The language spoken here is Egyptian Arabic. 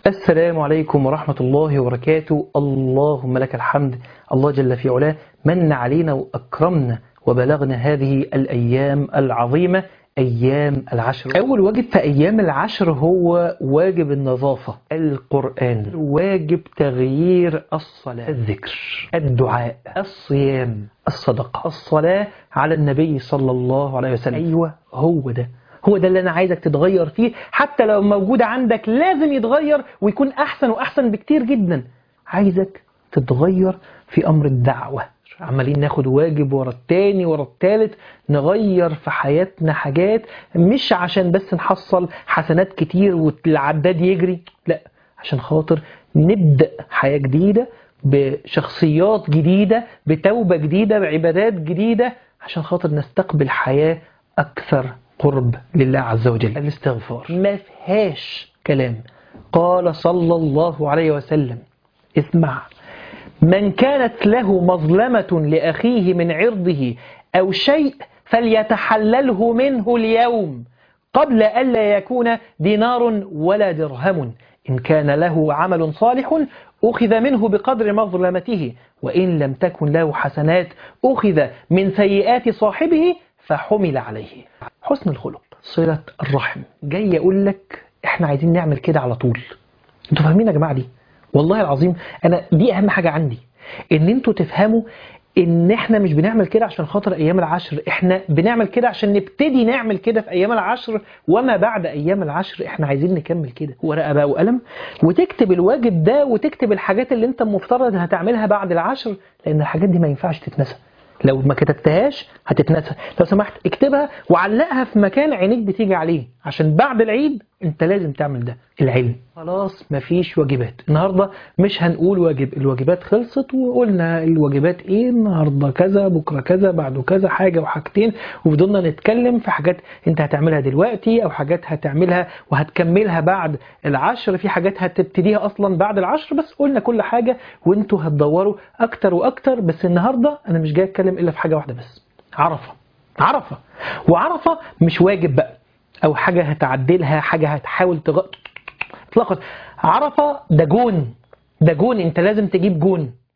السلام عليكم ورحمة الله وبركاته اللهم لك الحمد الله جل في علاه من علينا وأكرمنا وبلغنا هذه الأيام العظيمة أيام العشر أول واجب في أيام العشر هو واجب النظافة القرآن واجب تغيير الصلاة الذكر الدعاء الصيام الصدقة الصلاة على النبي صلى الله عليه وسلم أيوة هو ده هو ده اللي أنا عايزك تتغير فيه حتى لو موجود عندك لازم يتغير ويكون أحسن وأحسن بكتير جدا عايزك تتغير في أمر الدعوة عمالين ناخد واجب ورا التاني ورا التالت نغير في حياتنا حاجات مش عشان بس نحصل حسنات كتير والعداد يجري لا عشان خاطر نبدأ حياة جديدة بشخصيات جديدة بتوبة جديدة بعبادات جديدة عشان خاطر نستقبل حياة أكثر قرب لله عز وجل الاستغفار ما فيهاش كلام قال صلى الله عليه وسلم اسمع من كانت له مظلمة لأخيه من عرضه أو شيء فليتحلله منه اليوم قبل ألا يكون دينار ولا درهم إن كان له عمل صالح أخذ منه بقدر مظلمته وإن لم تكن له حسنات أخذ من سيئات صاحبه فحمل عليه حسن الخلق صلة الرحم جاي أقول لك إحنا عايزين نعمل كده على طول انتوا فاهمين يا جماعة دي والله العظيم أنا دي أهم حاجة عندي إن انتوا تفهموا ان احنا مش بنعمل كده عشان خاطر ايام العشر احنا بنعمل كده عشان نبتدي نعمل كده في ايام العشر وما بعد ايام العشر احنا عايزين نكمل كده ورقه بقى وقلم وتكتب الواجب ده وتكتب الحاجات اللي انت مفترض هتعملها بعد العشر لان الحاجات دي ما ينفعش تتنسى لو ما كتبتهاش هتتنسى لو سمحت اكتبها وعلقها في مكان عينيك بتيجي عليه عشان بعد العيد انت لازم تعمل ده العلم خلاص مفيش واجبات النهارده مش هنقول واجب الواجبات خلصت وقلنا الواجبات ايه النهارده كذا بكره كذا بعده كذا حاجه وحاجتين وفضلنا نتكلم في حاجات انت هتعملها دلوقتي او حاجات هتعملها وهتكملها بعد العشر في حاجات هتبتديها اصلا بعد العشر بس قلنا كل حاجه وانتوا هتدوروا اكتر واكتر بس النهارده انا مش جاي اتكلم الا في حاجه واحده بس عرفه عرفه وعرفه مش واجب بقى او حاجه هتعدلها حاجه هتحاول تغ... اطلاقا عرفه ده جون ده جون انت لازم تجيب جون